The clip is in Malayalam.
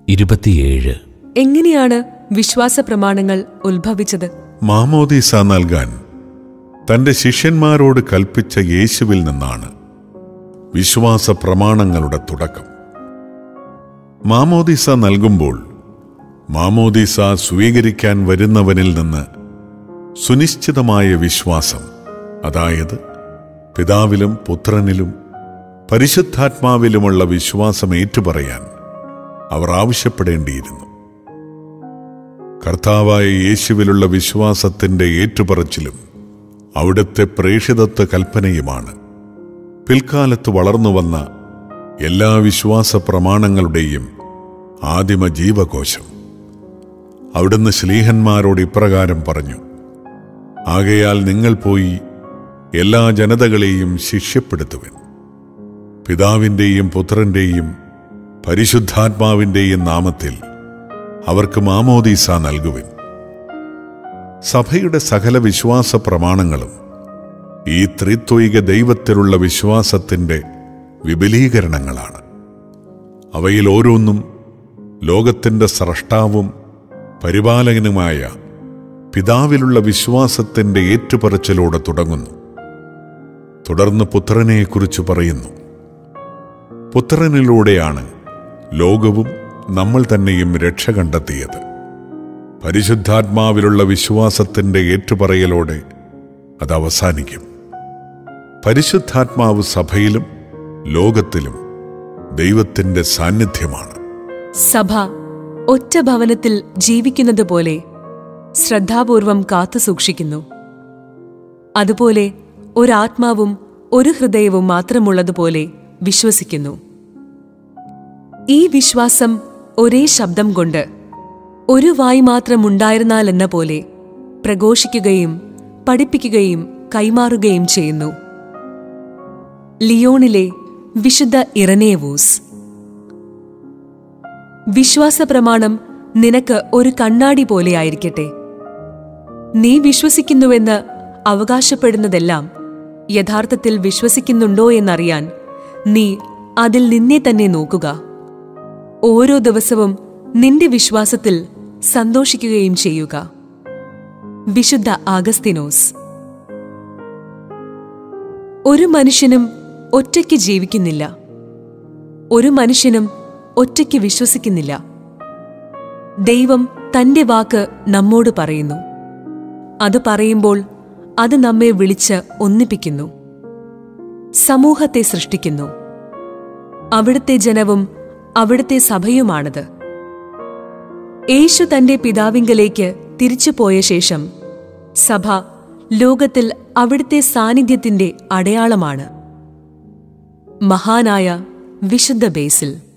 ഇരുപത്തിയേഴ് എങ്ങനെയാണ് വിശ്വാസ പ്രമാണങ്ങൾ ഉത്ഭവിച്ചത് മാമോദീസ നൽകാൻ തന്റെ ശിഷ്യന്മാരോട് കൽപ്പിച്ച യേശുവിൽ നിന്നാണ് വിശ്വാസ പ്രമാണങ്ങളുടെ തുടക്കം മാമോദീസ നൽകുമ്പോൾ മാമോദീസ സ്വീകരിക്കാൻ വരുന്നവനിൽ നിന്ന് സുനിശ്ചിതമായ വിശ്വാസം അതായത് പിതാവിലും പുത്രനിലും പരിശുദ്ധാത്മാവിലുമുള്ള വിശ്വാസം ഏറ്റുപറയാൻ അവർ ആവശ്യപ്പെടേണ്ടിയിരുന്നു കർത്താവായ യേശുവിലുള്ള വിശ്വാസത്തിന്റെ ഏറ്റുപറച്ചിലും അവിടുത്തെ പ്രേഷിതത്വ കൽപ്പനയുമാണ് പിൽക്കാലത്ത് വളർന്നുവന്ന എല്ലാ വിശ്വാസ പ്രമാണങ്ങളുടെയും ആദിമ ജീവകോശം അവിടുന്ന് ശ്ലീഹന്മാരോട് ഇപ്രകാരം പറഞ്ഞു ആകയാൽ നിങ്ങൾ പോയി എല്ലാ ജനതകളെയും ശിഷ്യപ്പെടുത്തുവൻ പിതാവിൻ്റെയും പുത്രൻ്റെയും പരിശുദ്ധാത്മാവിൻ്റെയും നാമത്തിൽ അവർക്ക് മാമോദീസ നൽകുവിൻ സഭയുടെ സകല വിശ്വാസ പ്രമാണങ്ങളും ഈ ത്രിത്വൈക ദൈവത്തിലുള്ള വിശ്വാസത്തിന്റെ വിപുലീകരണങ്ങളാണ് അവയിൽ ഓരോന്നും ലോകത്തിന്റെ സ്രഷ്ടാവും പരിപാലകനുമായ പിതാവിലുള്ള വിശ്വാസത്തിന്റെ ഏറ്റുപറച്ചിലോടെ തുടങ്ങുന്നു തുടർന്ന് പുത്രനെക്കുറിച്ച് പറയുന്നു പുത്രനിലൂടെയാണ് ലോകവും നമ്മൾ തന്നെയും രക്ഷ കണ്ടെത്തിയത് പരിശുദ്ധാത്മാവിലുള്ള വിശ്വാസത്തിന്റെ ഏറ്റുപറയലോടെ അത് അവസാനിക്കും പരിശുദ്ധാത്മാവ് സഭയിലും ലോകത്തിലും ദൈവത്തിന്റെ സാന്നിധ്യമാണ് സഭ ഒറ്റ ഭവനത്തിൽ ജീവിക്കുന്നത് പോലെ ശ്രദ്ധാപൂർവം കാത്തുസൂക്ഷിക്കുന്നു അതുപോലെ ഒരാത്മാവും ഒരു ഹൃദയവും മാത്രമുള്ളതുപോലെ വിശ്വസിക്കുന്നു ഈ വിശ്വാസം ഒരേ ശബ്ദം കൊണ്ട് ഒരു വായ് മാത്രം ഉണ്ടായിരുന്നാലെന്ന പോലെ പ്രഘോഷിക്കുകയും പഠിപ്പിക്കുകയും കൈമാറുകയും ചെയ്യുന്നു ലിയോണിലെ വിശുദ്ധ ഇറനേവൂസ് വിശ്വാസ പ്രമാണം നിനക്ക് ഒരു കണ്ണാടി പോലെയായിരിക്കട്ടെ നീ വിശ്വസിക്കുന്നുവെന്ന് അവകാശപ്പെടുന്നതെല്ലാം യഥാർത്ഥത്തിൽ വിശ്വസിക്കുന്നുണ്ടോ എന്നറിയാൻ നീ അതിൽ നിന്നെ തന്നെ നോക്കുക ഓരോ ദിവസവും നിന്റെ വിശ്വാസത്തിൽ സന്തോഷിക്കുകയും ചെയ്യുക വിശുദ്ധ ആഗസ്തിനോസ് ഒരു മനുഷ്യനും ഒറ്റയ്ക്ക് ജീവിക്കുന്നില്ല ഒരു മനുഷ്യനും ഒറ്റയ്ക്ക് വിശ്വസിക്കുന്നില്ല ദൈവം തന്റെ വാക്ക് നമ്മോട് പറയുന്നു അത് പറയുമ്പോൾ അത് നമ്മെ വിളിച്ച് ഒന്നിപ്പിക്കുന്നു സമൂഹത്തെ സൃഷ്ടിക്കുന്നു അവിടുത്തെ ജനവും അവിടുത്തെ സഭയുമാണത് യേശു തന്റെ പിതാവിങ്കലേക്ക് തിരിച്ചുപോയ ശേഷം സഭ ലോകത്തിൽ അവിടുത്തെ സാന്നിധ്യത്തിന്റെ അടയാളമാണ് മഹാനായ വിശുദ്ധ ബേസിൽ